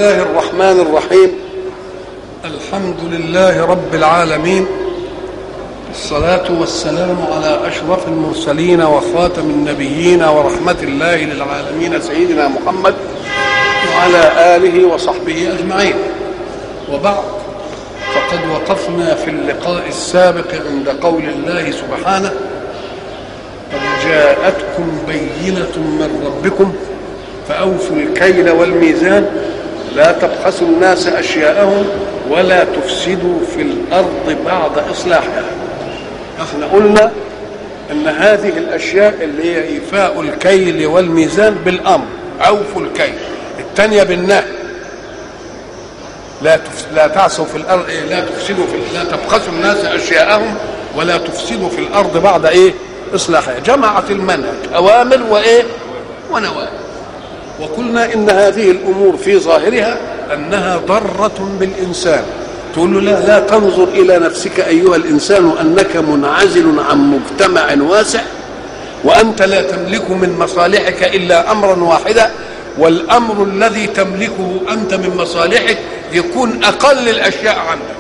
الله الرحمن الرحيم الحمد لله رب العالمين الصلاة والسلام على أشرف المرسلين وخاتم النبيين ورحمة الله للعالمين سيدنا محمد وعلى آله وصحبه أجمعين وبعد فقد وقفنا في اللقاء السابق عند قول الله سبحانه قد جاءتكم بينة من ربكم فأوفوا الكيل والميزان لا تبخسوا الناس أشياءهم ولا تفسدوا في الأرض بعد إصلاحها احنا قلنا ان هذه الاشياء اللي هي ايفاء الكيل والميزان بالامر اوفوا الكيل الثانيه بالنهي لا تفس... لا تعصوا في الارض إيه؟ لا تفسدوا في لا تبخسوا الناس اشياءهم ولا تفسدوا في الارض بعد ايه اصلاحها جمعت المنهج اوامر وايه ونواهي وقلنا ان هذه الامور في ظاهرها انها ضره بالانسان تقول له لا لا تنظر الى نفسك ايها الانسان انك منعزل عن مجتمع واسع وانت لا تملك من مصالحك الا امرا واحدا والامر الذي تملكه انت من مصالحك يكون اقل الاشياء عندك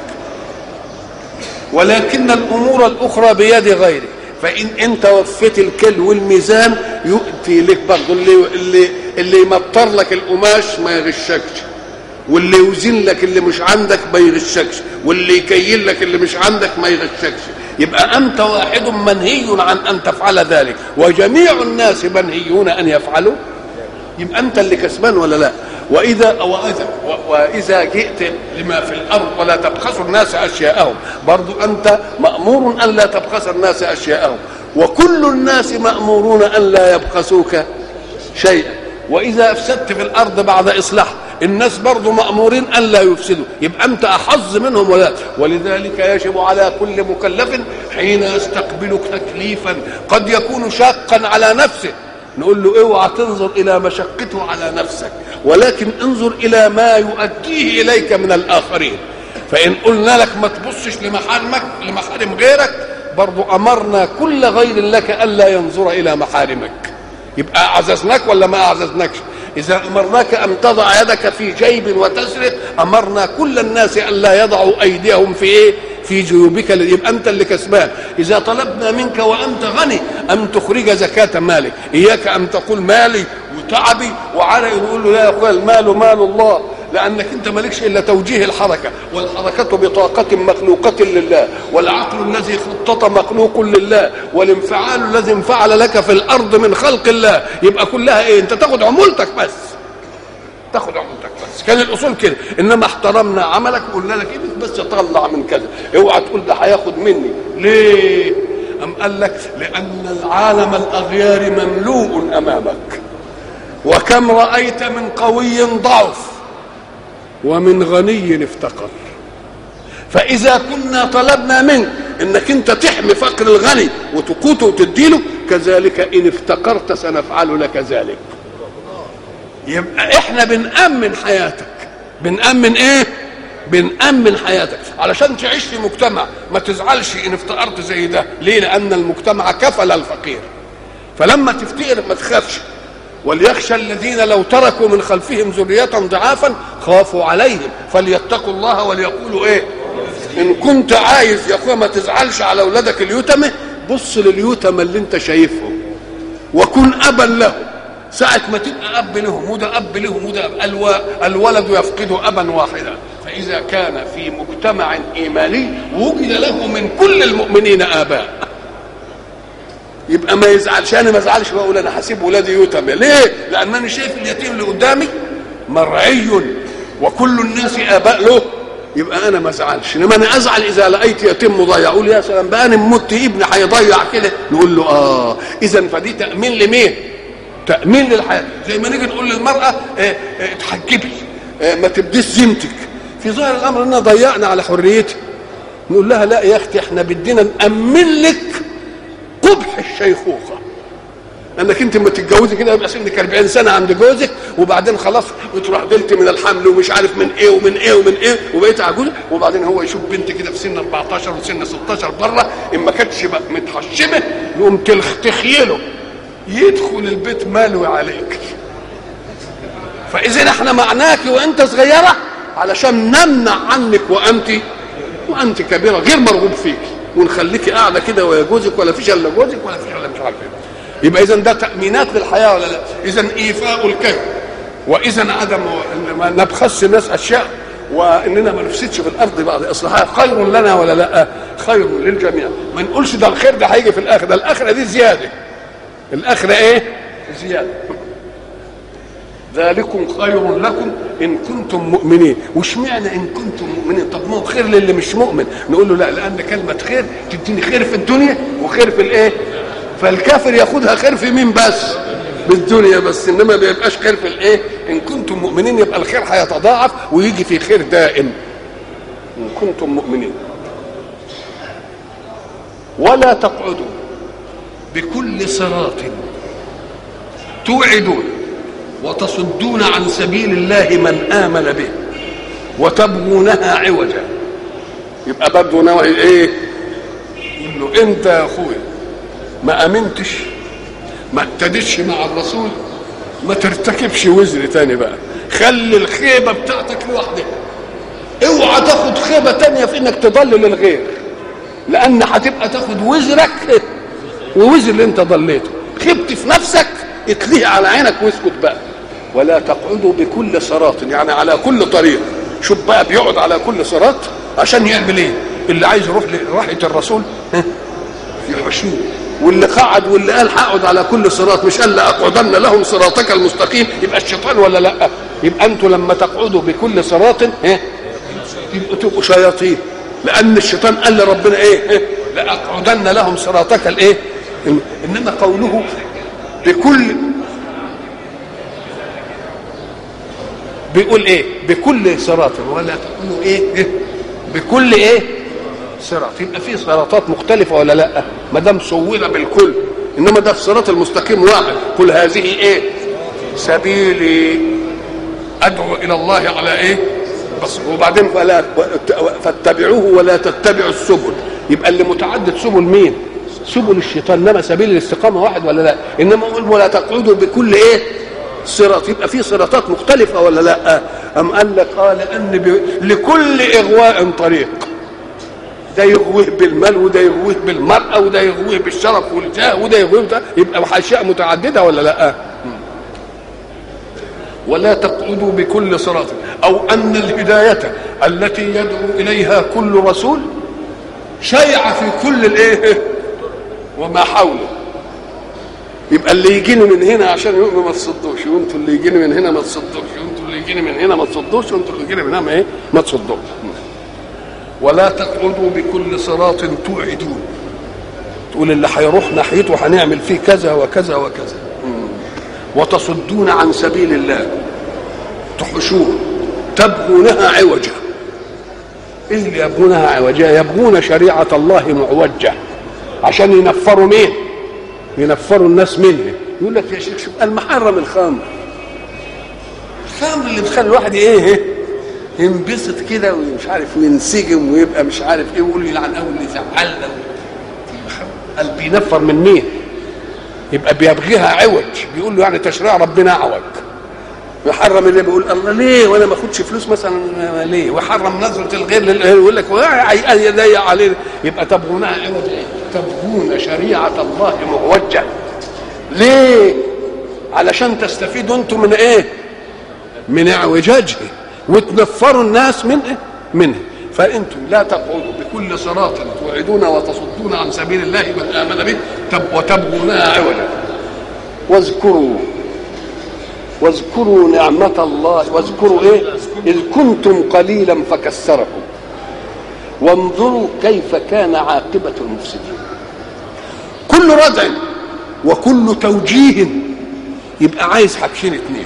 ولكن الامور الاخرى بيد غيرك فان انت وفيت الكل والميزان يؤتي لك برضه اللي اللي اللي يمطر لك القماش ما يغشكش واللي يوزن لك اللي مش عندك ما يغشكش واللي يكيل لك اللي مش عندك ما يغشكش يبقى انت واحد منهي عن ان تفعل ذلك وجميع الناس منهيون ان يفعلوا يبقى انت اللي كسبان ولا لا واذا واذا واذا جئت لما في الارض ولا تبخسوا الناس اشياءهم برضو انت مامور ان لا تبخس الناس اشياءهم وكل الناس مامورون ان لا يبخسوك شيئا واذا افسدت في الارض بعد اصلاح الناس برضو مامورين ان لا يفسدوا يبقى انت احظ منهم ولا ولذلك يجب على كل مكلف حين يستقبل تكليفا قد يكون شاقا على نفسه نقول له اوعى تنظر الى مشقته على نفسك ولكن انظر الى ما يؤديه اليك من الاخرين فان قلنا لك ما تبصش لمحارمك لمحارم غيرك برضو امرنا كل غير لك الا ينظر الى محارمك يبقى اعززناك ولا ما اعززناكش اذا امرناك ان تضع يدك في جيب وتسرق امرنا كل الناس ان لا يضعوا ايديهم في ايه في جيوبك يبقى انت اللي كسبان اذا طلبنا منك وانت غني ان تخرج زكاه مالك اياك ان تقول مالي وتعبي وعرقي يقول له لا يا اخويا المال مال الله لانك انت مالكش الا توجيه الحركه والحركه بطاقه مخلوقه لله والعقل الذي خطط مخلوق لله والانفعال الذي انفعل لك في الارض من خلق الله يبقى كلها ايه انت تاخد عمولتك بس تاخد عمولتك بس كان الاصول كده انما احترمنا عملك وقلنا لك ايه بس طلع من كذا اوعى تقول ده هياخد مني ليه ام قال لك لان العالم الاغيار مملوء امامك وكم رايت من قوي ضعف ومن غني افتقر فاذا كنا طلبنا منك انك انت تحمي فقر الغني وتقوته وتديله كذلك ان افتقرت سنفعل لك ذلك يبقى احنا بنأمن حياتك بنأمن ايه بنأمن حياتك علشان تعيش في مجتمع ما تزعلش ان افتقرت زي ده ليه لان المجتمع كفل الفقير فلما تفتقر ما تخافش وليخشى الذين لو تركوا من خلفهم ذرية ضعافا خافوا عليهم فليتقوا الله وليقولوا ايه ان كنت عايز يا اخويا ما تزعلش على اولادك اليتمه بص لليتمه اللي انت شايفهم وكن ابا لهم ساعة ما تبقى أب لهم وده أب لهم وده أب الو... الولد يفقد أبا واحدا فإذا كان في مجتمع إيماني وجد له من كل المؤمنين آباء يبقى ما يزعلش انا ما ازعلش واقول انا هسيب ولادي يتم ليه؟ لانني شايف اليتيم اللي قدامي مرعي وكل الناس اباء له يبقى انا ما ازعلش انما انا ازعل اذا لقيت يتيم مضيع اقول يا سلام بقى انا مت ابني هيضيع كده نقول له اه اذا فدي تامين لمين؟ تامين للحياه زي ما نيجي نقول للمراه اه اه اتحجبي اه ما تبديش زينتك في ظاهر الامر اننا ضيعنا على حريتها نقول لها لا يا اختي احنا بدينا نامن لك قبح الشيخوخه انك انت لما تتجوزي كده يبقى سنك 40 سنه عند جوزك وبعدين خلاص وتروح دلت من الحمل ومش عارف من ايه ومن ايه ومن ايه وبقيت عجوز وبعدين هو يشوف بنت كده في سن 14 وسن 16 بره ان ما كانتش متحشمه يقوم تخيله يدخل البيت مالوي عليك فاذا احنا معناك وانت صغيره علشان نمنع عنك وانت وانت كبيره غير مرغوب فيك ونخليكي قاعده كده ويا جوزك ولا فيش الا جوزك ولا فيش الا مش عارف ايه يبقى اذا ده تامينات للحياه ولا لا اذا ايفاء الكيل واذا عدم ما نبخس الناس اشياء واننا ما نفسدش في الارض بعد اصلاحها خير لنا ولا لا خير للجميع ما نقولش ده الخير ده هيجي في الاخره ده الاخره دي زياده الاخره ايه زياده ذلكم خير لكم ان كنتم مؤمنين واشمعنى ان كنتم مؤمنين طب ما هو خير للي مش مؤمن نقول له لا لان كلمه خير تديني خير في الدنيا وخير في الايه فالكافر ياخدها خير في مين بس بالدنيا بس انما ما بيبقاش خير في الايه ان كنتم مؤمنين يبقى الخير هيتضاعف ويجي في خير دائم ان كنتم مؤمنين ولا تقعدوا بكل صراط توعدون وتصدون عن سبيل الله من آمن به وتبغونها عوجا يبقى برضه نوع ايه يقول له انت يا اخويا ما امنتش ما اهتدتش مع الرسول ما ترتكبش وزر تاني بقى خلي الخيبه بتاعتك لوحدها اوعى تاخد خيبه تانية في انك تضلل الغير لان هتبقى تاخد وزرك ووزر اللي انت ضليته خبت في نفسك اتليه على عينك واسكت بقى ولا تقعدوا بكل صراط يعني على كل طريق شوف بقى بيقعد على كل صراط عشان يعمل ايه اللي عايز يروح لراحه الرسول يحشوه واللي قعد واللي قال هقعد على كل صراط مش قال لاقعدن لهم صراطك المستقيم يبقى الشيطان ولا لا يبقى انتوا لما تقعدوا بكل صراط يبقوا تبقوا شياطين لان الشيطان قال لربنا ايه لاقعدن لهم صراطك الايه انما قوله بكل بيقول ايه بكل صراط ولا تقولوا ايه, إيه؟ بكل ايه صراط يبقى في صراطات مختلفه ولا لا ما دام سوله بالكل انما ده الصراط المستقيم واحد قل هذه ايه سبيلي ادعو الى الله على ايه بس وبعدين فلا فاتبعوه ولا تتبعوا السبل يبقى اللي متعدد سبل مين سبل الشيطان انما سبيل الاستقامه واحد ولا لا انما اقول ولا تقعدوا بكل ايه صراط يبقى في صراطات مختلفه ولا لا ام قال لك قال ان ب... لكل اغواء طريق ده يغويه بالمال وده يغويه بالمرأة وده يغويه بالشرف والجاه وده يغويه ده يبقى أشياء متعددة ولا لا ولا تقعدوا بكل صراط أو أن الهداية التي يدعو إليها كل رسول شيعة في كل الإيه وما حوله يبقى اللي يجيني من هنا عشان يؤمن ما تصدوش وانتوا اللي يجيني من هنا ما تصدوش وانتوا اللي يجيني من هنا ما تصدوش وانتوا اللي يجيني من هنا ما ايه ما تصدوش ولا تقعدوا بكل صراط توعدون تقول اللي هيروح ناحيته هنعمل فيه كذا وكذا وكذا وتصدون عن سبيل الله تحشوه تبغونها عوجا ايه اللي يبغونها عوجا يبغون شريعه الله معوجه عشان ينفروا مين ينفروا الناس منه يقول لك يا شيخ شوف المحرم الخمر الخمر اللي بتخلي الواحد ايه ينبسط كده ومش عارف وينسجم ويبقى مش عارف ايه ويقول يلعن قوي اللي زعلنا قال بينفر من مين؟ يبقى بيبغيها عوج بيقول له يعني تشريع ربنا اعوج يحرم اللي بيقول الله ليه وانا ما اخدش فلوس مثلا ليه ويحرم نظره الغير للغير يقول لك يضيق عليه يبقى تبغونها عوج ايه؟ تبغون شريعه الله معوجه ليه؟ علشان تستفيدوا انتم من ايه؟ من اعوجاجه وتنفروا الناس من إيه؟ منه فانتم لا تقعدوا بكل صراط توعدون وتصدون عن سبيل الله من امن به تب وتبغونها عوجا واذكروا واذكروا نعمة الله واذكروا ايه إذ كنتم قليلا فكسركم وانظروا كيف كان عاقبة المفسدين كل ردع وكل توجيه يبقى عايز حاجتين اتنين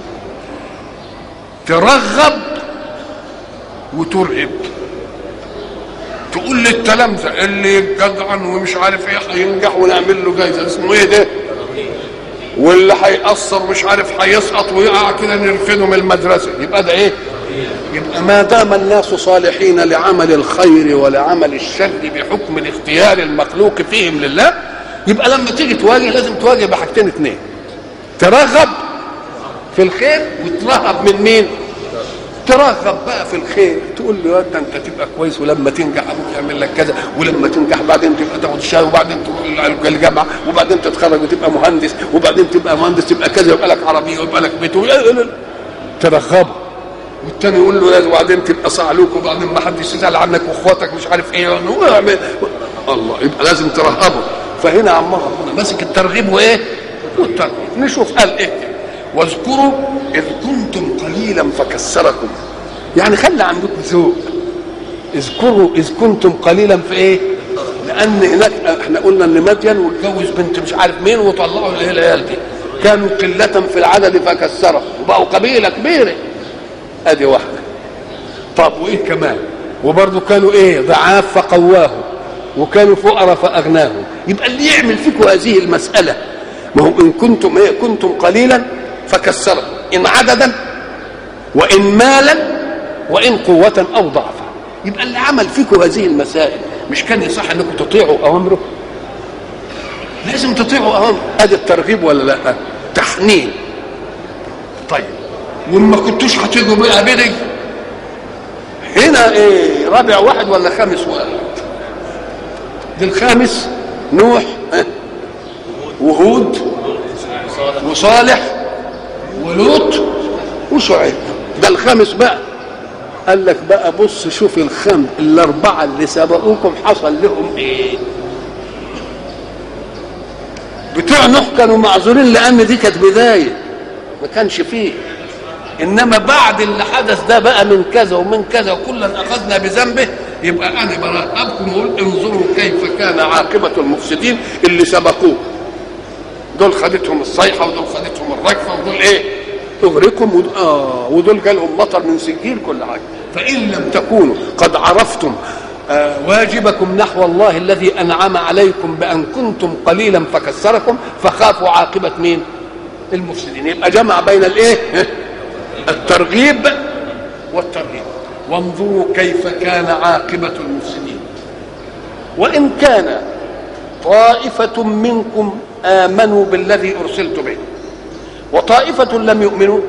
ترغب وترهب تقول للتلامذة اللي جدعا ومش عارف ايه هينجح ونعمل له جايزه اسمه ايه ده؟ واللي هيأثر مش عارف هيسقط ويقع كده نرفده من المدرسه يبقى ده ايه؟ يبقى ما دام الناس صالحين لعمل الخير ولعمل الشر بحكم الاختيار المخلوق فيهم لله يبقى لما تيجي تواجه لازم تواجه بحاجتين اتنين ترغب في في الخير وترهب من مين ترغب بقى في الخير تقول له انت انت تبقى كويس ولما تنجح ابوك يعمل لك كذا ولما تنجح بعدين تبقى تاخد الشهاده وبعدين تروح الجامعه وبعدين تتخرج وتبقى مهندس وبعدين تبقى مهندس تبقى كذا ويبقى لك عربيه ويبقى لك بيت ترغبه والتاني يقول له وبعدين تبقى صعلوك وبعدين ما حدش يسال عنك واخواتك مش عارف ايه الله يبقى لازم ترهبه فهنا عمار ربنا ماسك الترغيب وايه؟ والترغيب نشوف قال ايه واذكروا اذ كنتم قليلا فكسركم يعني خلي عندكم ذوق اذكروا اذ كنتم قليلا في ايه؟ لان هناك احنا قلنا ان مدين واتجوز بنت مش عارف مين وطلعوا الايه العيال دي كانوا قلة في العدد فكسرهم وبقوا قبيلة كبيرة ادي واحدة طب وايه كمان وبرضه كانوا ايه ضعاف فقواهم وكانوا فقراء فاغناهم يبقى اللي يعمل فيكم هذه المسألة ما هو ان كنتم ايه كنتم قليلا فكسرهم ان عددا وان مالا وان قوة او ضعفا يبقى اللي عمل فيكم هذه المسائل مش كان يصح انكم تطيعوا اوامره لازم تطيعوا اوامره ادي الترغيب ولا لا تحنين طيب وما كنتوش هتيجوا بقى بدي هنا ايه رابع واحد ولا خامس واحد دي الخامس نوح وهود وصالح ولوط وشعيب ده الخامس بقى قال لك بقى بص شوف الخم الاربعه اللي سبقوكم حصل لهم ايه بتوع نوح كانوا معذورين لان دي كانت بدايه ما كانش فيه انما بعد اللي حدث ده بقى من كذا ومن كذا وكلا اخذنا بذنبه يبقى انا برهبكم واقول انظروا كيف كان عاقبه المفسدين اللي سبقوه دول خدتهم الصيحه ودول خدتهم الرجفه ودول ايه اغرقهم ود... اه ودول جالهم مطر من سجيل كل حاجه فان لم تكونوا قد عرفتم آه واجبكم نحو الله الذي انعم عليكم بان كنتم قليلا فكسركم فخافوا عاقبه مين المفسدين يبقى جمع بين الايه الترغيب والترهيب وانظروا كيف كان عاقبه المفسدين وان كان طائفه منكم امنوا بالذي ارسلت به وطائفه لم يؤمنوا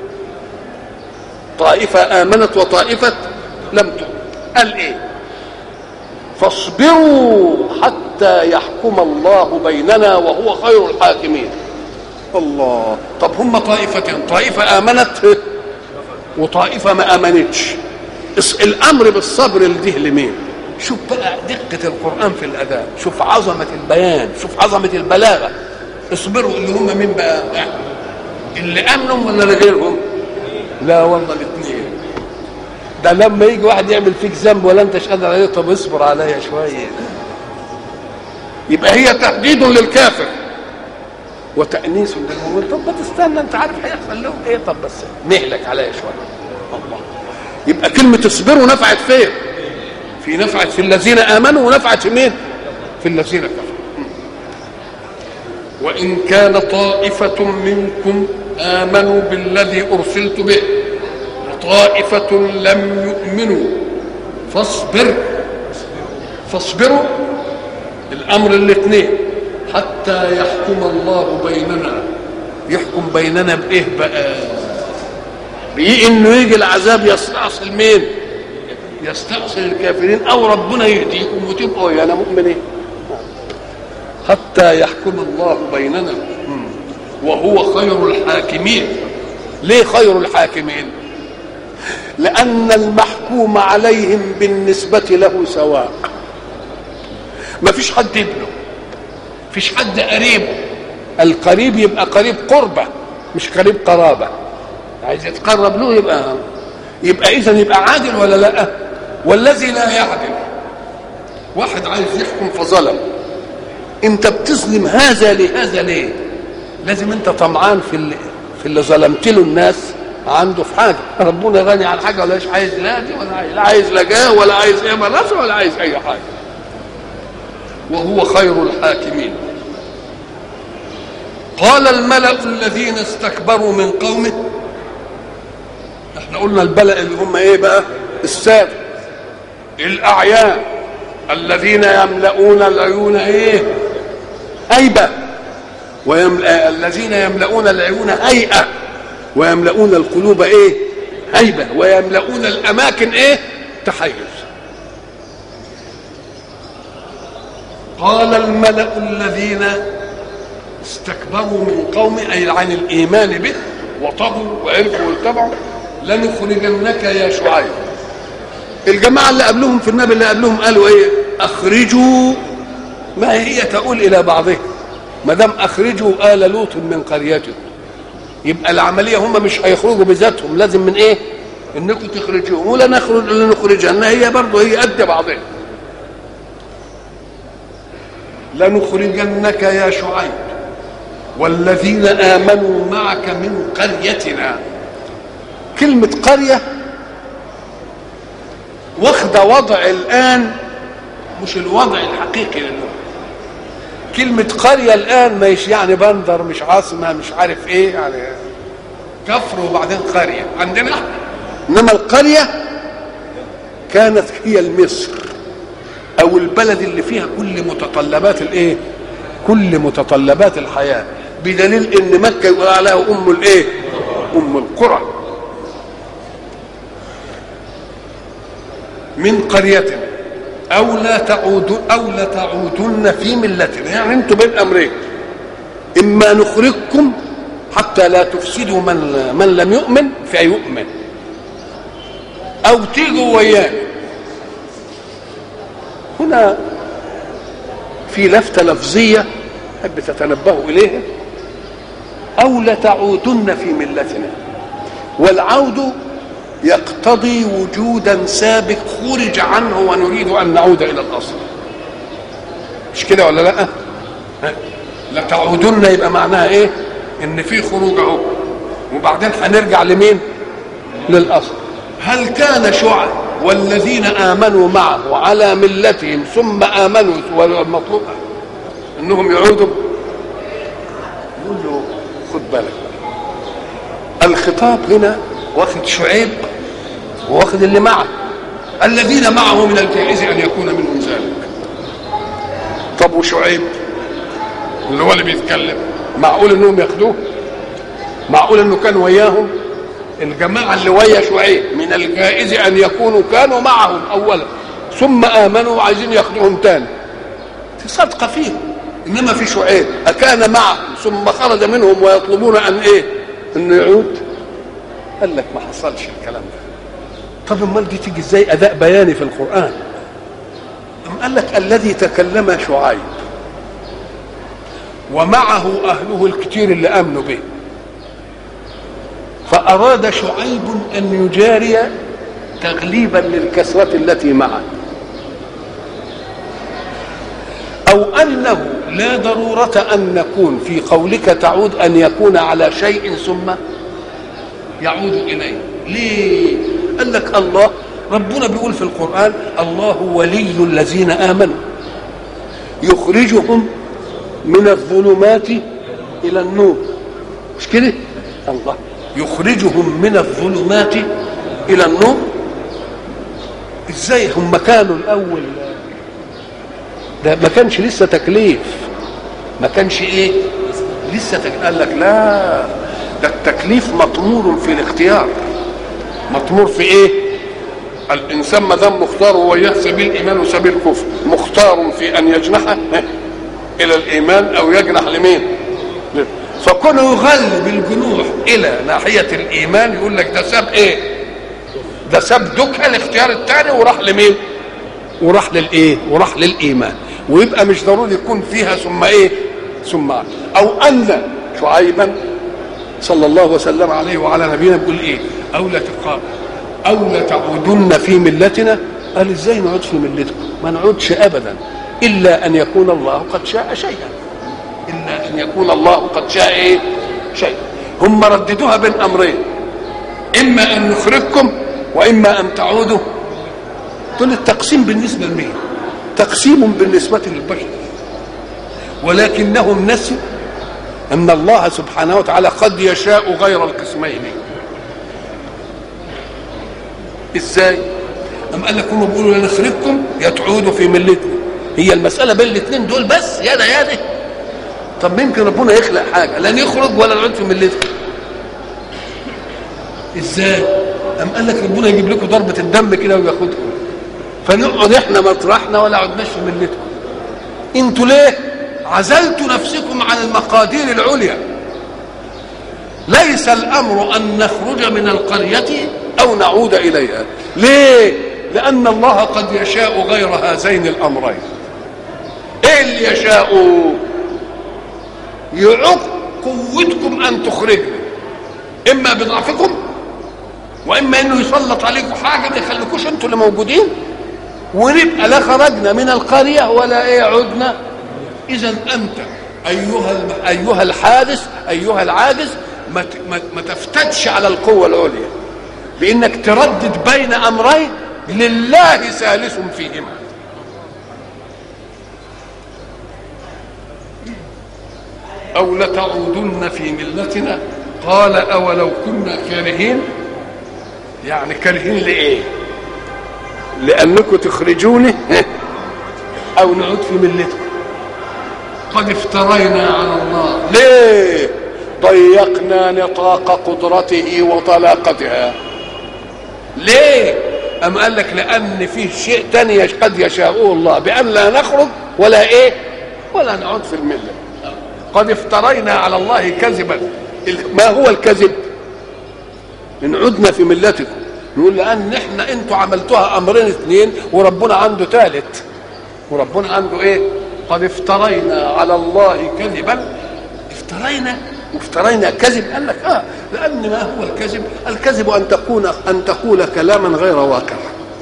طائفه امنت وطائفه لم تؤمن قال ايه فاصبروا حتى يحكم الله بيننا وهو خير الحاكمين الله طب هم طائفتين طائفه امنت وطائفه ما امنتش الامر بالصبر لده لمين شوف بقى دقة القرآن في الأداء شوف عظمة البيان شوف عظمة البلاغة اصبروا اللي هم مين بقى اللي أمنوا ولا لغيرهم لا والله الاثنين ده لما يجي واحد يعمل فيك ذنب ولا انت قادر عليه طب اصبر عليا شويه يبقى هي تهديد للكافر وتأنيس للمؤمن طب ما تستنى انت عارف هيحصل لهم ايه طب بس نهلك عليا شويه الله يبقى كلمة اصبروا نفعت فين؟ في نفعت في الذين آمنوا ونفعت في مين؟ في الذين كفروا وإن كان طائفة منكم آمنوا بالذي أرسلت به وطائفة لم يؤمنوا فاصبر فاصبروا الأمر الاثنين حتى يحكم الله بيننا يحكم بيننا بإيه بقى؟ بإيه إنه يجي العذاب يستأصل مين؟ يستأصل الكافرين أو ربنا يهديكم وتبقوا يا أنا مؤمنين حتى يحكم الله بيننا وهو خير الحاكمين ليه خير الحاكمين لأن المحكوم عليهم بالنسبة له سواء ما فيش حد ابنه فيش حد قريبه القريب يبقى قريب قربة مش قريب قرابة عايز يتقرب له يبقى يبقى إذا يبقى عادل ولا لا والذي لا يعدل واحد عايز يحكم فظلم انت بتظلم هذا لهذا ليه لازم انت طمعان في اللي في اللي ظلمت له الناس عنده في حاجه ربنا غني عن حاجه ولا عايز لا دي ولا عايز لا عايز لا جاه ولا عايز ايه منافع ولا عايز اي حاجه وهو خير الحاكمين قال الملأ الذين استكبروا من قومه احنا قلنا البلأ اللي هم ايه بقى السادة الأعيان الذين يملؤون العيون ايه هيبة ويملأ الذين يملؤون العيون هيئة ويملؤون القلوب ايه هيبه ويملؤون الاماكن ايه تحيز قال الملا الذين استكبروا من قوم اي عن الايمان به وطغوا وعرفوا واتبعوا لنخرجنك يا شعيب الجماعه اللي قبلهم في النبي اللي قبلهم قالوا ايه اخرجوا ما هي تقول الى بعضها ما دام اخرجوا ال لوط من قريته يبقى العمليه هم مش هيخرجوا بذاتهم لازم من ايه انكم تخرجوهم ولا نخرج لنخرجها هي برضه هي قد بعضها لنخرجنك يا شعيب والذين امنوا معك من قريتنا كلمه قريه واخده وضع الان مش الوضع الحقيقي للغه كلمة قرية الآن مش يعني بندر مش عاصمة مش عارف إيه يعني كفر وبعدين قرية عندنا إنما القرية كانت هي المصر أو البلد اللي فيها كل متطلبات الإيه؟ كل متطلبات الحياة بدليل إن مكة يقول عليها أم الإيه؟ أم القرى من قريتنا او لا تعودوا او لا تعودن في ملتنا يعني انتم بين امرين اما نخرجكم حتى لا تفسدوا من من لم يؤمن فيؤمن او تيجوا ويانا هنا في لفته لفظيه حب تتنبهوا اليها او لتعودن في ملتنا والعود يقتضي وجودا سابق خرج عنه ونريد ان نعود الى الاصل مش كده ولا لا لتعودن يبقى معناها ايه ان في خروج اهو وبعدين هنرجع لمين للاصل هل كان شعب والذين امنوا معه على ملتهم ثم امنوا والمطلوب انهم يعودوا يقول له خد بالك الخطاب هنا واخد شعيب واخد اللي معه الذين معه من الجائز ان يكون منهم ذلك طب وشعيب اللي هو اللي بيتكلم معقول انهم ياخدوه معقول انه كان وياهم الجماعه اللي ويا شعيب من الجائز ان يكونوا كانوا معهم اولا ثم امنوا وعايزين ياخدوهم تاني صدقه فيهم انما في شعيب اكان معهم ثم خرج منهم ويطلبون ان ايه انه يعود قال لك ما حصلش الكلام ده طب امال دي تيجي ازاي اداء بياني في القران أم قال لك الذي تكلم شعيب ومعه اهله الكتير اللي امنوا به فاراد شعيب ان يجاري تغليبا للكسره التي معه او انه لا ضروره ان نكون في قولك تعود ان يكون على شيء ثم يعود اليه ليه قال لك الله ربنا بيقول في القران الله ولي الذين امنوا يخرجهم من الظلمات الى النور مش كده الله يخرجهم من الظلمات الى النور ازاي هم كانوا الاول ده ما كانش لسه تكليف ما كانش ايه لسه تكليف قال لك لا ده التكليف مطمور في الاختيار مطمور في ايه الانسان ما دام مختار وياه سبيل ايمان وسبيل كفر مختار في ان يجنح الى الايمان او يجنح لمين فكونه يغلب الجنوح الى ناحيه الايمان يقول لك ده ساب ايه ده ساب دكها الاختيار الثاني وراح لمين وراح للايه وراح للايمان ويبقى مش ضروري يكون فيها ثم ايه ثم او ان شعيبا صلى الله وسلم عليه وعلى نبينا بيقول ايه او لا تقام او لا تعودن في ملتنا قال ازاي نعود في ملتكم ما نعودش ابدا الا ان يكون الله قد شاء شيئا الا ان يكون الله قد شاء ايه شيئا هم رددوها بين امرين اما ان نخرجكم واما ان تعودوا دول التقسيم بالنسبه لمين تقسيم بالنسبه للبشر ولكنهم نسوا ان الله سبحانه وتعالى قد يشاء غير القسمين ازاي أم قال لك هم بيقولوا نخرجكم يا تعودوا في ملتنا هي المسألة بين الاثنين دول بس يا ده يا ده طب ممكن ربنا يخلق حاجة لا نخرج ولا نعود في ملتكم ازاي ام قال لك ربنا يجيب لكم ضربه الدم كده وياخدكم فنقعد احنا مطرحنا ولا عدناش في ملتكم انتوا ليه عزلتوا نفسكم عن المقادير العليا ليس الامر ان نخرج من القريه او نعود اليها ليه لان الله قد يشاء غير هذين الامرين ايه اللي يشاء يعق قوتكم ان تخرجوا اما بضعفكم واما انه يسلط عليكم حاجه ما يخليكوش انتوا اللي موجودين ونبقى لا خرجنا من القريه ولا ايه عدنا اذا انت ايها الم... ايها الحادث ايها العاجز ما, ت... ما... ما تفتتش على القوه العليا بانك تردد بين امرين لله ثالث فيهما او لتعودن في ملتنا قال اولو كنا كارهين يعني كارهين لايه لانكم تخرجوني او نعود في ملتكم قد افترينا على الله ليه ضيقنا نطاق قدرته وطلاقتها ليه أم قال لك لأن فيه شيء تاني قد يشاءه الله بأن لا نخرج ولا إيه ولا نعود في الملة قد افترينا على الله كذبا ما هو الكذب إن عدنا في ملتكم نقول لأن إحنا أنتوا عملتوها أمرين اثنين وربنا عنده ثالث وربنا عنده إيه قد افترينا على الله كذبا افترينا وافترينا كذب قال لك اه لان ما هو الكذب الكذب ان تكون ان تقول كلاما غير واقع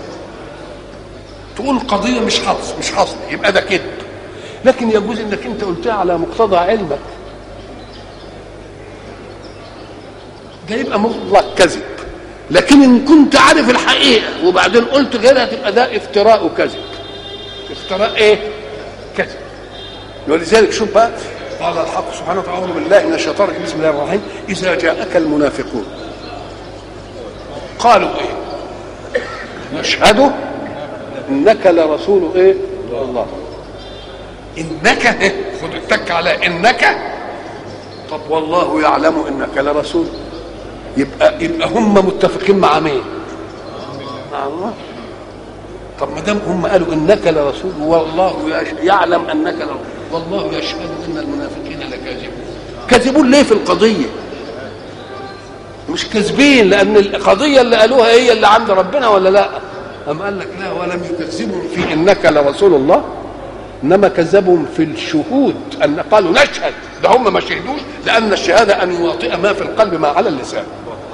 تقول قضيه مش حصل مش حصل يبقى ده كذب لكن يجوز انك انت قلتها على مقتضى علمك ده يبقى مطلق كذب لكن ان كنت عارف الحقيقه وبعدين قلت غيرها تبقى ده افتراء وكذب افتراء ايه كذب ولذلك شوف بقى قال الحق سبحانه وتعالى اعوذ بالله من الشيطان الرجيم بسم الله الرحمن الرحيم اذا جاءك المنافقون قالوا ايه نشهد انك لرسول ايه الله انك إيه؟ خد التك على انك طب والله يعلم انك لرسول يبقى يبقى هم متفقين مع مين مع الله طب ما دام هم قالوا انك لرسول والله يعلم انك لرسول والله يشهد ان المنافقين لكاذبون كاذبون ليه في القضيه مش كاذبين لان القضيه اللي قالوها هي اللي عند ربنا ولا لا أم قال لك لا ولم يكذبهم في انك لرسول الله انما كذبهم في الشهود ان قالوا نشهد ده هم ما شهدوش لان الشهاده ان يواطئ ما في القلب ما على اللسان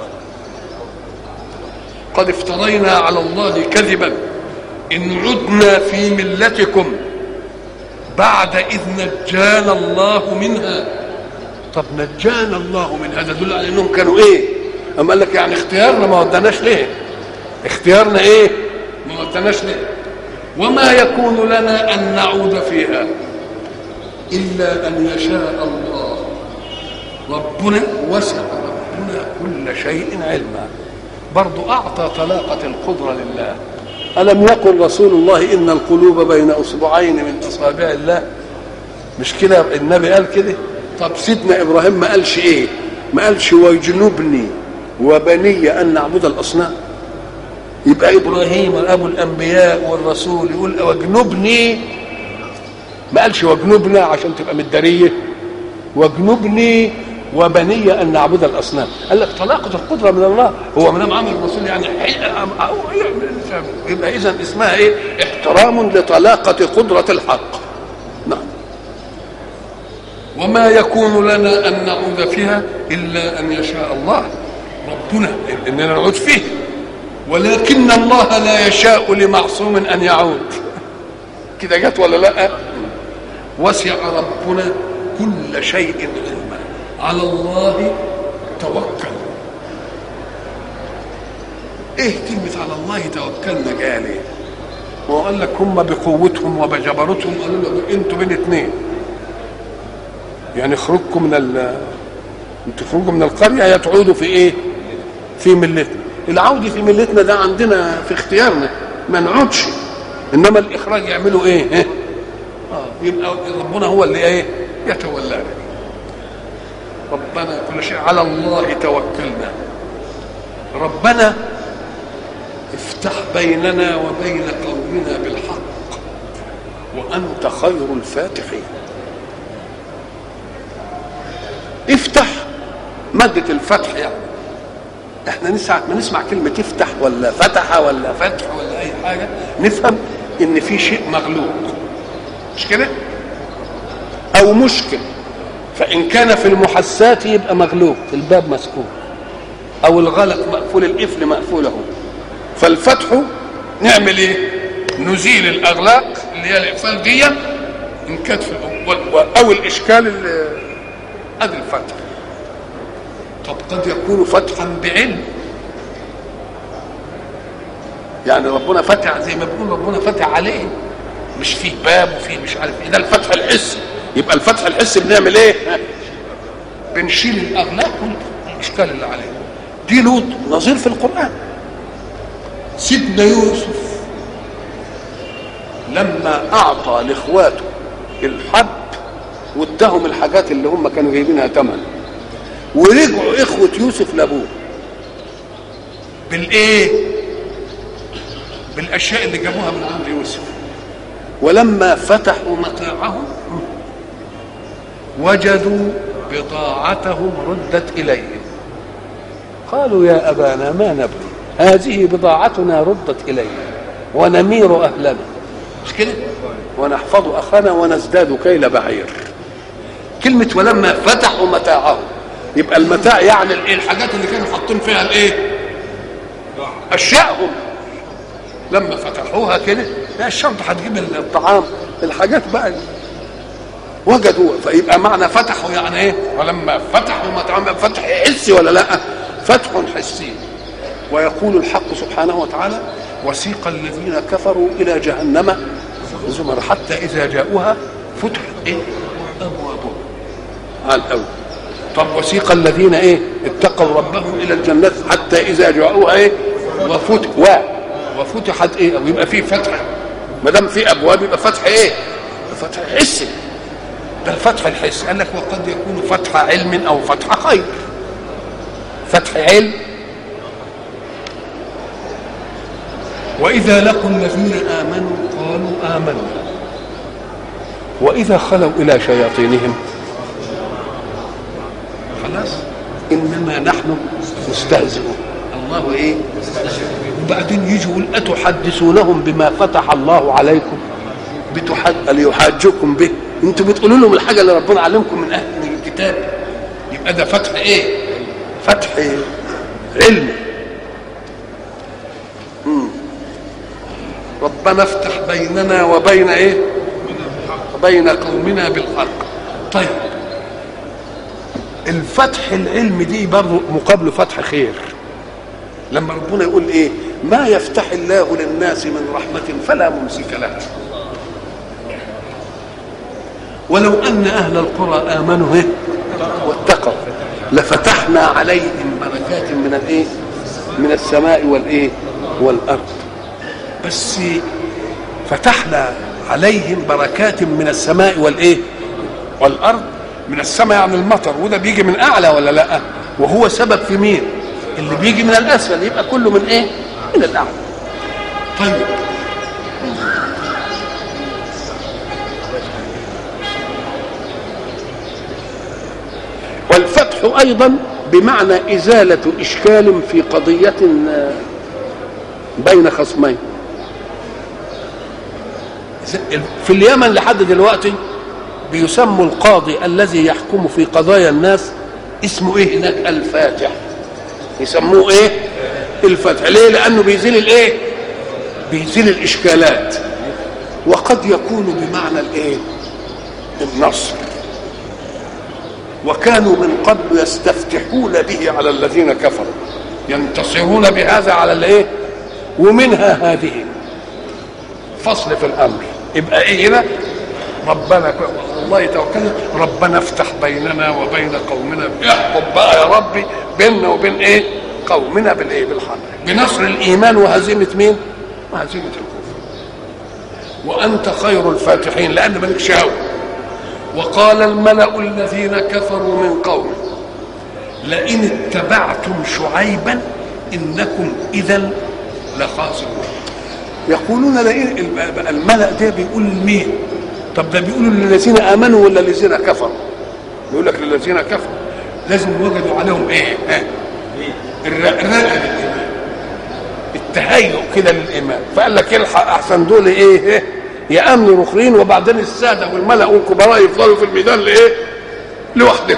قد افترينا على الله كذبا ان عدنا في ملتكم بعد إذ نجانا الله منها طب نجانا الله من هذا دل على انهم كانوا ايه اما قال لك يعني اختيارنا ما ودناش ليه اختيارنا ايه ما ودناش ليه وما يكون لنا ان نعود فيها الا ان يشاء الله ربنا وسع ربنا كل شيء علما برضو اعطى طلاقه القدره لله ألم يقل رسول الله إن القلوب بين أصبعين من أصابع الله مش كده النبي قال كده طب سيدنا إبراهيم ما قالش إيه ما قالش ويجنبني وبني أن نعبد الأصنام يبقى إبراهيم أبو الأنبياء والرسول يقول واجنبني ما قالش واجنبنا عشان تبقى مدارية واجنبني وبني ان نعبد الاصنام قال لك طلاقه القدره من الله هو من عمل الرسول يعني يبقى اذا اسمها ايه احترام لطلاقه قدره الحق نعم وما يكون لنا ان نعود فيها الا ان يشاء الله ربنا اننا نعود فيه ولكن الله لا يشاء لمعصوم ان يعود كده جت ولا لا وسع ربنا كل شيء علما على الله توكل ايه كلمة على الله توكلنا جايه ليه؟ هو قال لك هم بقوتهم وبجبروتهم قالوا له انتوا بين اثنين يعني خروجكم من ال انتوا تخرجوا من القريه يا تعودوا في ايه؟ في ملتنا العود في ملتنا ده عندنا في اختيارنا ما نعودش انما الاخراج يعملوا ايه؟ اه يبقى ربنا هو اللي ايه؟ يتولانا ربنا كل شيء على الله توكلنا ربنا افتح بيننا وبين قومنا بالحق وانت خير الفاتحين افتح مادة الفتح يعني احنا نسمع ما نسمع كلمة افتح ولا فتح ولا فتح ولا أي حاجة نفهم إن في شيء مغلوق مش كده؟ أو مشكل فإن كان في المحسات يبقى مغلوق الباب مسكون أو الغلق مقفول القفل مقفول أهو فالفتح نعمل إيه؟ نزيل الأغلاق اللي هي الإقفال دي إن كانت في أو الإشكال اللي ادي الفتح طب قد يكون فتحا بعلم يعني ربنا فتح زي ما بيقول ربنا فتح عليه مش فيه باب وفيه مش عارف ايه ده الفتح الحسي يبقى الفتح الحسي بنعمل ايه بنشيل الاغلاق والاشكال اللي عليه دي له نظير في القران سيدنا يوسف لما اعطى لاخواته الحب واداهم الحاجات اللي هم كانوا جايبينها ثمن ورجعوا اخوه يوسف لابوه بالايه بالاشياء اللي جابوها من عند يوسف ولما فتحوا متاعهم وجدوا بضاعتهم ردت اليهم قالوا يا ابانا ما نبغي هذه بضاعتنا ردت الينا ونمير اهلنا مش كده ونحفظ اخانا ونزداد كيل بعير كلمة ولما فتحوا متاعهم يبقى المتاع يعني الايه الحاجات اللي كانوا حاطين فيها الايه اشيائهم لما فتحوها كده لا الشنطه هتجيب الطعام الحاجات بقى وجدوا فيبقى معنى فتحوا يعني ايه ولما فتحوا متاعهم فتح حسي ولا لا فتح حسي ويقول الحق سبحانه وتعالى وسيق الذين كفروا الى جهنم زمر حتى اذا جاءوها فتحت ايه ابوابها على الاول طب وسيق الذين ايه اتقوا ربهم الى الجنات حتى اذا جاءوها ايه وفتح و وفتحت ايه او يبقى في فتح ما دام في ابواب يبقى فتح ايه فتح حسي ده الفتح الحسي قال لك وقد يكون فتح علم او فتح خير فتح علم واذا لقوا الذين امنوا قالوا امنا واذا خلوا الى شياطينهم خلاص انما نحن مستهزئون الله ايه وبعدين يجوا يقول اتحدثونهم بما فتح الله عليكم بتحد ليحاجوكم به انتوا بتقولوا لهم الحاجه اللي ربنا علمكم من اهل الكتاب يبقى ده فتح ايه فتح علم ربنا افتح بيننا وبين ايه وبين قومنا بالحق طيب الفتح العلم دي برضه مقابله فتح خير لما ربنا يقول ايه ما يفتح الله للناس من رحمة فلا ممسك لها ولو أن أهل القرى آمنوا إيه؟ واتقوا لفتحنا عليهم بركات من الإيه؟ من السماء والإيه؟ والأرض بس فتحنا عليهم بركات من السماء والإيه؟ والأرض من السماء يعني المطر وده بيجي من أعلى ولا لأ؟ وهو سبب في مين؟ اللي بيجي من الأسفل يبقى كله من إيه؟ من الأعلى طيب والفتح ايضا بمعنى ازاله اشكال في قضيه بين خصمين في اليمن لحد دلوقتي بيسموا القاضي الذي يحكم في قضايا الناس اسمه ايه هناك الفاتح يسموه ايه الفتح ليه لانه بيزيل الايه بيزيل الاشكالات وقد يكون بمعنى الايه النصر وكانوا من قبل يستفتحون به على الذين كفروا ينتصرون بهذا على الايه ومنها هذه فصل في الامر يبقى ايه هنا ربنا والله توكلنا ربنا افتح بيننا وبين قومنا احكم بقى يا ربي بيننا وبين ايه قومنا بالايه بالحق بنصر الايمان وهزيمه مين وهزيمه الكفر وانت خير الفاتحين لان مالكش هوى وقال الملأ الذين كفروا من قومه لئن اتبعتم شعيبا انكم اذا لخاسرون يقولون لئن الملأ ده بيقول لمين؟ طب ده بيقولوا للذين امنوا ولا للذين كفروا؟ بيقول لك للذين كفروا لازم وجدوا عليهم ايه؟ ها؟ الرقه للايمان التهيؤ كده للايمان فقال لك الحق احسن دول ايه؟ إيه؟ يامنوا الاخرين وبعدين الساده والملأ والكبراء يفضلوا في الميدان لايه؟ لوحدهم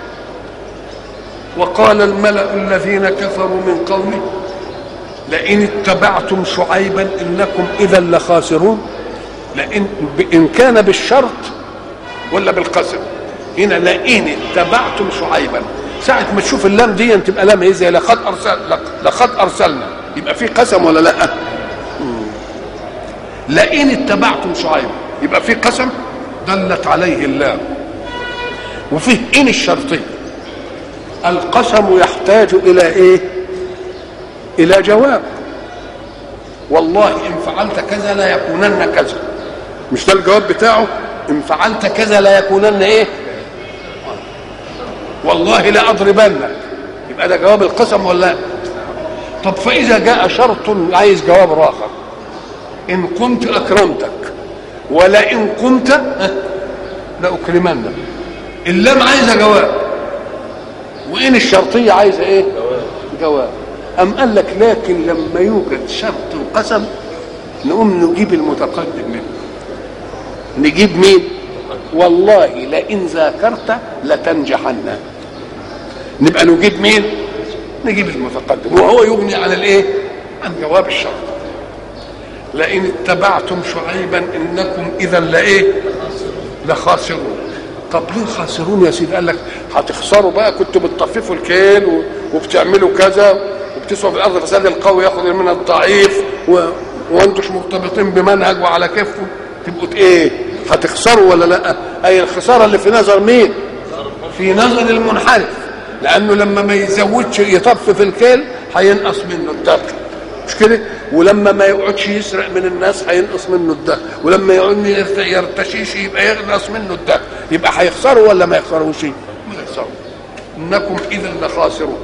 وقال الملأ الذين كفروا من قومه لئن اتبعتم شعيبا انكم اذا لخاسرون لئن ان كان بالشرط ولا بالقسم هنا لئن اتبعتم شعيبا ساعة ما تشوف اللام دي تبقى لام ايه زي لقد ارسل لقد ارسلنا يبقى في قسم ولا لا؟ لئن اتبعتم شعيبا يبقى في قسم دلت عليه اللام وفيه ان الشرطيه القسم يحتاج الى ايه؟ الى جواب والله ان فعلت كذا لا يكونن كذا مش ده الجواب بتاعه ان فعلت كذا لا يكونن ايه والله لا اضربنك يبقى ده جواب القسم ولا لا طب فاذا جاء شرط عايز جواب اخر ان قمت اكرمتك ولئن قمت لاكرمنك اللام عايزه جواب وان الشرطيه عايزه ايه جواب أم قال لك لكن لما يوجد شرط وقسم نقوم نجيب المتقدم منه نجيب مين والله لئن ذاكرت لتنجحن نبقى نجيب مين نجيب المتقدم وهو يغني عن الايه عن جواب الشرط لئن اتبعتم شعيبا انكم اذا لايه لخاسرون طب ليه خاسرون يا سيدي قال لك هتخسروا بقى كنتوا بتطففوا الكيل وبتعملوا كذا وبتسوى في الارض فساد القوي ياخذ من الضعيف و... وانتوش مرتبطين بمنهج وعلى كفه تبقوا ايه هتخسروا ولا لا اي الخساره اللي في نظر مين في نظر المنحرف لانه لما ما يزودش يطفف الكيل هينقص منه الدخل مش كده ولما ما يقعدش يسرق من الناس هينقص منه الدخل ولما يقعد يرتشيش يبقى ينقص منه الدخل يبقى هيخسروا ولا ما يخسروش ما يخسروا انكم اذا لخاسرون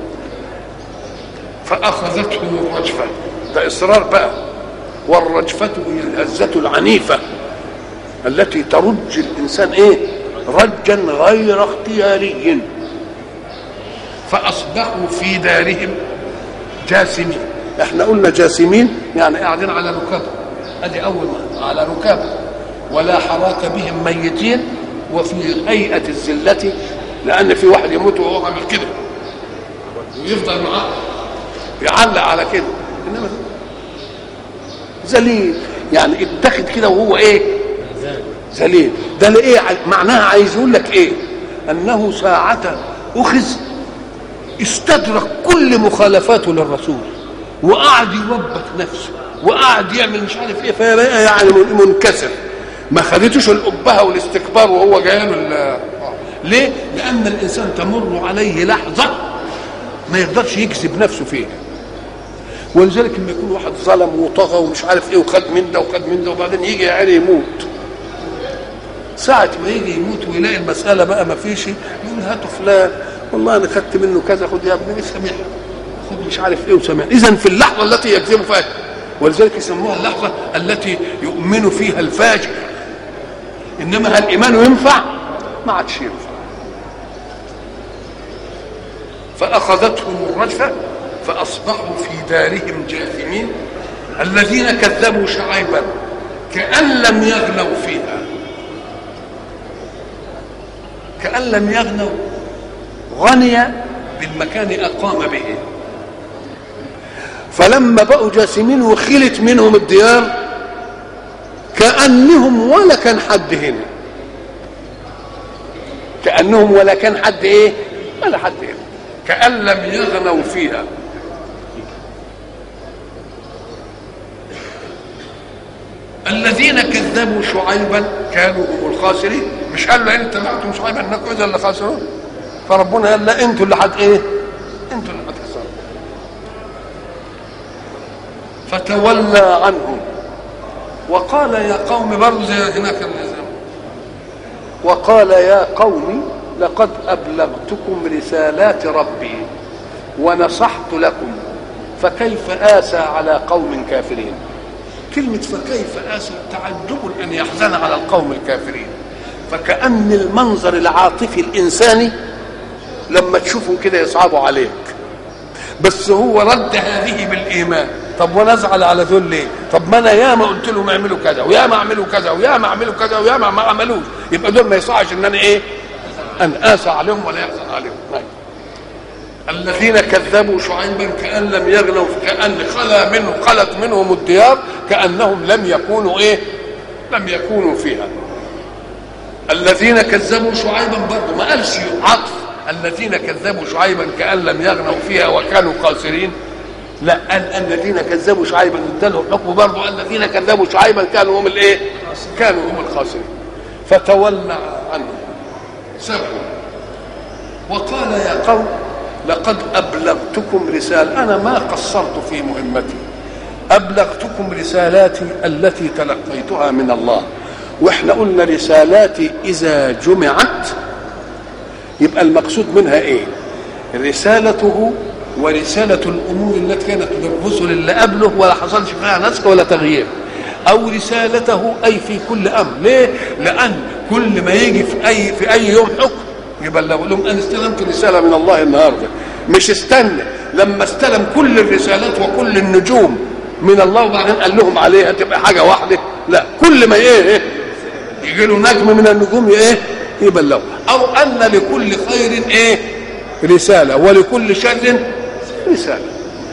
فاخذتهم الرجفه ده اصرار بقى والرجفه هي الهزه العنيفه التي ترج الانسان ايه رجا غير اختياري فاصبحوا في دارهم جاثمين احنا قلنا جاثمين يعني قاعدين على ركابه ادي اول ما على ركابه ولا حراك بهم ميتين وفي هيئه الذله لان في واحد يموت وهو عامل كده ويفضل معاه يعلق على كده انما ذليل يعني اتخذ كده وهو ايه ذليل ده لايه معناها عايز يقول لك ايه انه ساعة اخذ استدرك كل مخالفاته للرسول وقعد يوبخ نفسه وقعد يعمل مش عارف ايه فبقى يعني منكسر ما خدتوش الابهه والاستكبار وهو جاي له ليه؟ لان الانسان تمر عليه لحظه ما يقدرش يكذب نفسه فيها ولذلك لما يكون واحد ظلم وطغى ومش عارف ايه وخد من ده وخد من ده وبعدين يجي يا عيني يموت ساعة ما يجي يموت ويلاقي المسألة بقى ما فيش يقول هاتوا فلان والله أنا خدت منه كذا خد يا ابني سامحني خد مش عارف إيه وسامحني إذا في اللحظة التي يكذب فيها ولذلك يسموها اللحظة التي يؤمن فيها الفاجر إنما هل الإيمان ينفع؟ ما عادش ينفع فأخذتهم الرجفة فأصبحوا في دارهم جاثمين الذين كذبوا شعيبا كأن لم يغنوا فيها كأن لم يغنوا غني بالمكان أقام به فلما بقوا جاثمين وخلت منهم الديار كأنهم ولا كان حد هنا كأنهم ولا كان حد ايه ولا حد هنا كأن لم يغنوا فيها الذين كذبوا شعيبا كانوا هم الخاسرين مش قال له انت اتبعتم شعيبا انكم اذا اللي خاسرون فربنا قال لا انتوا اللي حد ايه انتوا اللي هتخسروا فتولى عنهم وقال يا قوم برضه زي هناك النظام وقال يا قوم لقد ابلغتكم رسالات ربي ونصحت لكم فكيف آسى على قوم كافرين كلمة فكيف آسى تعجب أن يحزن على القوم الكافرين فكأن المنظر العاطفي الإنساني لما تشوفهم كده يصعبوا عليك بس هو رد هذه بالإيمان طب وانا ازعل على دول ليه؟ طب ما انا ياما قلت لهم اعملوا كذا وياما اعملوا كذا وياما اعملوا كذا وياما ما عملوش يبقى دول ما يصحش ان انا ايه؟ ان اسى عليهم ولا يحزن عليهم طيب. الذين كذبوا شعيبا كان لم يغنوا كان خلا منه خلت منهم الديار كانهم لم يكونوا ايه؟ لم يكونوا فيها الذين كذبوا شعيبا برضه ما قالش عطف الذين كذبوا شعيبا كان لم يغنوا فيها وكانوا خاسرين لا قال الذين كذبوا شعيبا اداله حكم برضه الذين كذبوا شعيبا كانوا هم الايه؟ كانوا هم الخاسرين فتولى عنهم سبهم وقال يا قوم لقد ابلغتكم رسالة انا ما قصرت في مهمتي ابلغتكم رسالاتي التي تلقيتها من الله واحنا قلنا رسالاتي اذا جمعت يبقى المقصود منها ايه رسالته ورسالة الأمور التي كانت للرسل اللي قبله ولا حصلش فيها نسخ ولا تغيير أو رسالته أي في كل أمر ليه؟ لأن كل ما يجي في أي في أي يوم حكم يبلغ لهم أنا استلمت رسالة من الله النهاردة مش استنى لما استلم كل الرسالات وكل النجوم من الله وبعدين قال لهم عليها تبقى حاجة واحدة لا كل ما إيه, إيه يجي له نجم من النجوم إيه يبلغه أو أن لكل خير إيه رسالة ولكل شر رسالة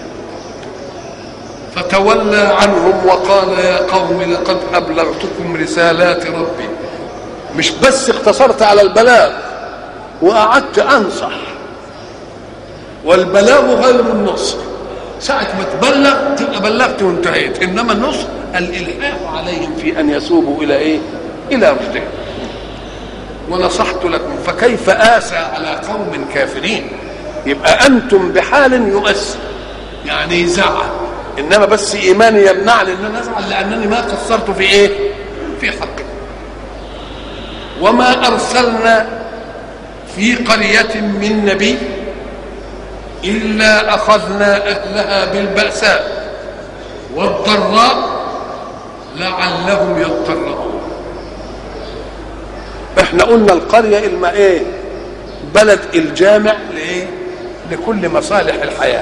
فتولى عنهم وقال يا قوم لقد أبلغتكم رسالات ربي مش بس اقتصرت على البلاغ وقعدت أنصح والبلاغ غير النصر ساعة ما تبلغ تبقى بلغت وانتهيت إنما النصر الإلحاح عليهم في أن يسوبوا إلى إيه؟ إلى رشدهم ونصحت لكم فكيف آسى على قوم كافرين يبقى انتم بحال يؤثر يعني يزعل انما بس ايماني يمنعني ان انا ازعل لانني ما قصرت في ايه في حقه وما ارسلنا في قريه من نبي الا اخذنا اهلها بالباساء والضراء لعلهم يضطرون احنا قلنا القريه الما ايه بلد الجامع لايه لكل مصالح الحياة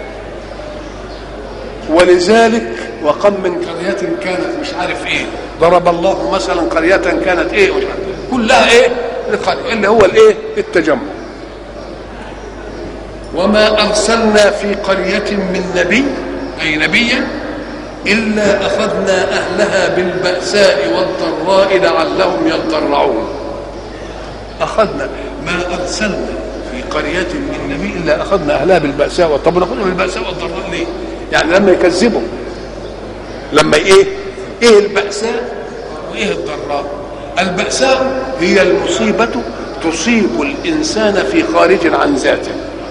ولذلك وقم من قرية كانت مش عارف ايه ضرب الله مثلا قرية كانت ايه كلها ايه لقرية اللي هو الايه التجمع وما أرسلنا في قرية من نبي أي نبيا إلا أخذنا أهلها بالبأساء والضراء لعلهم يضرعون أخذنا ما أرسلنا في قرية من نبي إلا أخذنا أهلها بالبأساء طب ناخذهم بالبأساء والضراء ليه؟ يعني لما يكذبوا لما إيه؟ إيه البأساء وإيه الضراء؟ البأساء هي المصيبة تصيب الإنسان في خارج عن ذاته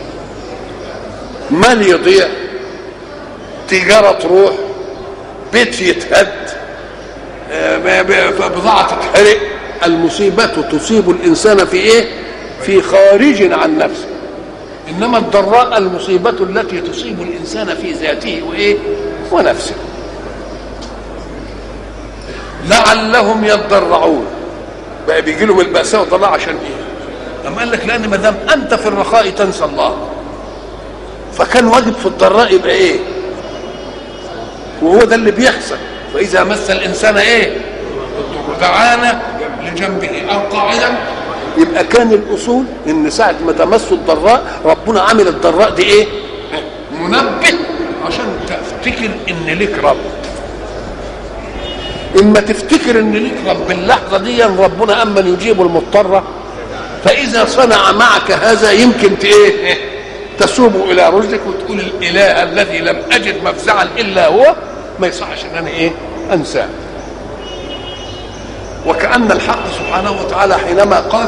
مال يضيع تجارة تروح بيت يتهد بضاعة تتحرق المصيبة تصيب الإنسان في إيه؟ في خارج عن نفسه انما الضراء المصيبه التي تصيب الانسان في ذاته وايه ونفسه لعلهم يضرعون بقى بيجي لهم البأساء والضراء عشان ايه لما قال لك لان ما دام انت في الرخاء تنسى الله فكان واجب في الضراء يبقى ايه وهو ده اللي بيحصل فاذا مس الانسان ايه دعانا لجنبه او قاعدا يبقى كان الاصول ان ساعه ما تمس الضراء ربنا عامل الضراء دي ايه منبه عشان تفتكر ان ليك رب اما تفتكر ان ليك رب اللحظه دي ربنا اما يجيب المضطر فاذا صنع معك هذا يمكن ايه تسوب الى رشدك وتقول الاله الذي لم اجد مفزعا الا هو ما يصحش ان انا ايه انساه وكأن الحق سبحانه وتعالى حينما قال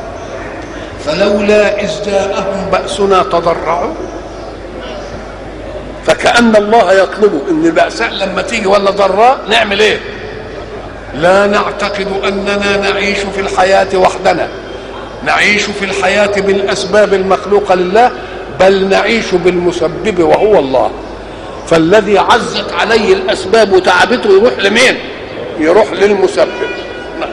فلولا إذ جاءهم بأسنا تضرعوا فكأن الله يطلب إن البأساء لما تيجي ولا ضراء نعمل إيه؟ لا نعتقد أننا نعيش في الحياة وحدنا نعيش في الحياة بالأسباب المخلوقة لله بل نعيش بالمسبب وهو الله فالذي عزت عليه الاسباب وتعبته يروح لمين يروح للمسبب نعم.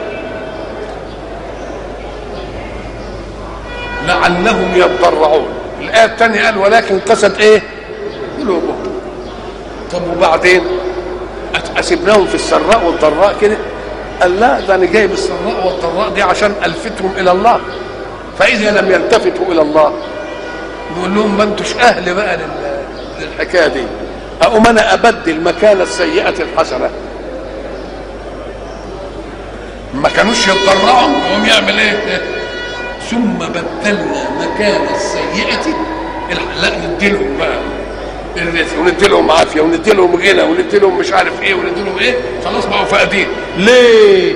لعلهم يضرعون الايه الثانيه قال ولكن قست ايه قلوبهم طب وبعدين اسيبناهم في السراء والضراء كده قال لا ده انا جايب السراء والضراء دي عشان الفتهم الى الله فاذا لم يلتفتوا الى الله نقول لهم ما انتوش اهل بقى للحكايه دي اقوم انا ابدل مكان السيئه الحسنه ما كانوش يتضرعوا يقوم يعمل ايه ثم بدلنا مكان السيئه لا نديلهم بقى الرزق وندي لهم عافيه وندي لهم غنى وندي لهم مش عارف ايه وندي لهم ايه خلاص بقوا فاقدين ليه؟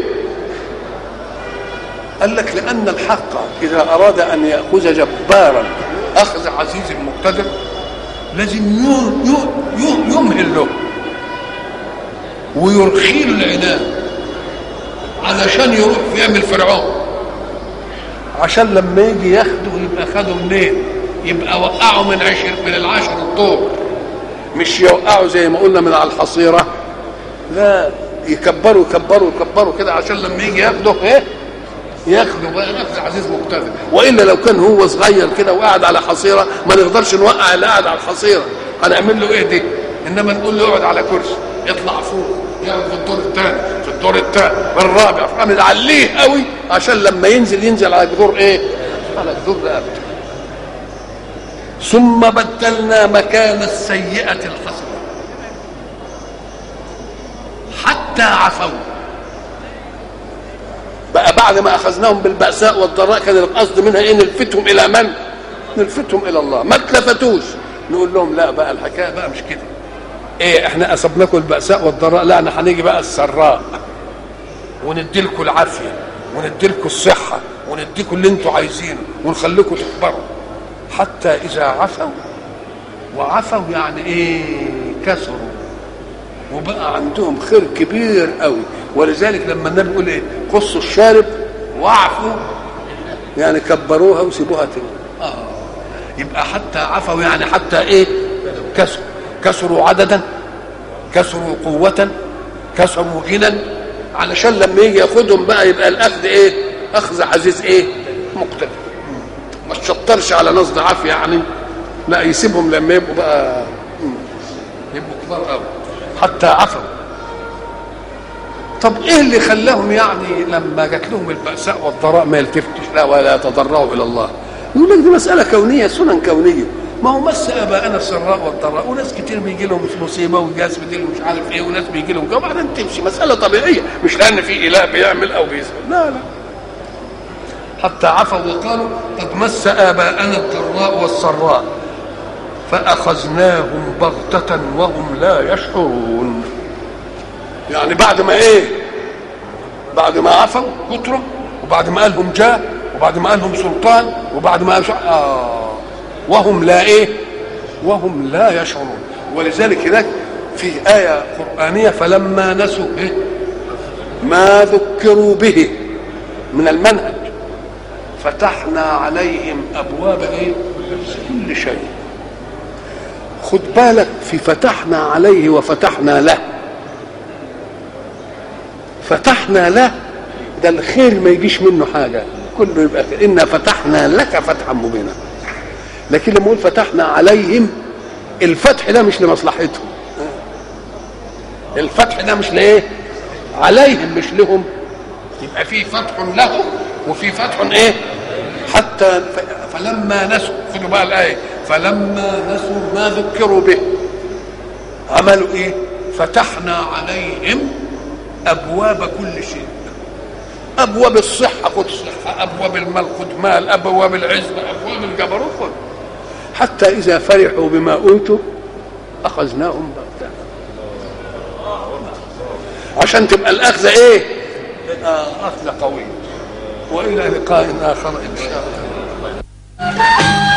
قال لك لان الحق اذا اراد ان ياخذ جبارا اخذ عزيز مقتدر لازم يمهل له ويرخي له العناد علشان يروح يعمل فرعون عشان لما يجي ياخده يبقى خده منين؟ يبقى وقعه من عشر من العشر الطور مش يوقعوا زي ما قلنا من على الحصيره لا يكبروا يكبروا يكبروا كده عشان لما يجي ياخده ايه ياخده بقى نفس عزيز مقتدر والا لو كان هو صغير كده وقاعد على حصيره ما نقدرش نوقع اللي قاعد على الحصيره هنعمل له ايه دي انما نقول له اقعد على كرسي يطلع فوق يقعد في الدور الثاني في الدور الثاني الرابع فنعليه قوي عشان لما ينزل ينزل على جذور ايه على جذور رقبته ثم بدلنا مكان السيئة الحسنة حتى عفوا بقى بعد ما أخذناهم بالبأساء والضراء كان القصد منها إيه نلفتهم إلى من؟ نلفتهم إلى الله ما اتلفتوش نقول لهم لا بقى الحكاية بقى مش كده إيه إحنا أصبناكم البأساء والضراء لا احنا هنيجي بقى السراء وندي لكم العافية وندي لكم الصحة ونديكم اللي انتوا عايزينه ونخليكم تكبروا حتى إذا عفوا وعفوا يعني إيه كسروا وبقى عندهم خير كبير قوي ولذلك لما النبي يقول إيه قصوا الشارب واعفوا يعني كبروها وسيبوها تاني آه. يبقى حتى عفوا يعني حتى إيه كسروا كسروا عددا كسروا قوة كسروا غنى علشان لما يجي ياخدهم بقى يبقى الأخذ إيه أخذ عزيز إيه مقتدر ما تشطرش على ناس ضعاف يعني لا يسيبهم لما يبقوا بقى يبقوا كبار قوي حتى عفوا طب ايه اللي خلاهم يعني لما جات لهم البأساء والضراء ما يلتفتش لا ولا يتضرعوا الى الله يقول لك دي مسألة كونية سنن كونية ما هو مس اباءنا السراء والضراء وناس كتير بيجي لهم مصيبه وناس بيجي لهم مش عارف ايه وناس بيجي لهم كده وبعدين تمشي مساله طبيعيه مش لان في اله بيعمل او بيسال لا لا حتى عفوا وقالوا قد مس آباءنا الضراء والسراء فأخذناهم بغتة وهم لا يشعرون يعني بعد ما ايه بعد ما عفوا كتروا وبعد ما قالهم جاء وبعد ما قالهم سلطان وبعد ما قالهم آه وهم لا ايه وهم لا يشعرون ولذلك هناك في آية قرآنية فلما نسوا إيه؟ ما ذكروا به من المنهج فتحنا عليهم ابواب ايه كل شيء خد بالك في فتحنا عليه وفتحنا له فتحنا له ده الخير ما يجيش منه حاجه كله يبقى خير انا فتحنا لك فتحا مبينا لكن لما اقول فتحنا عليهم الفتح ده مش لمصلحتهم الفتح ده مش لايه عليهم مش لهم يبقى في فتح لهم وفي فتح ايه حتى فلما نسوا خدوا بقى الايه فلما نسوا ما ذكروا به عملوا ايه فتحنا عليهم ابواب كل شيء ابواب الصحه خد صحه ابواب المال خد مال ابواب العزه ابواب الجبروت خد حتى اذا فرحوا بما اوتوا اخذناهم بغته عشان تبقى الاخذه ايه آه اخذه قويه والى لقاء اخر ان شاء الله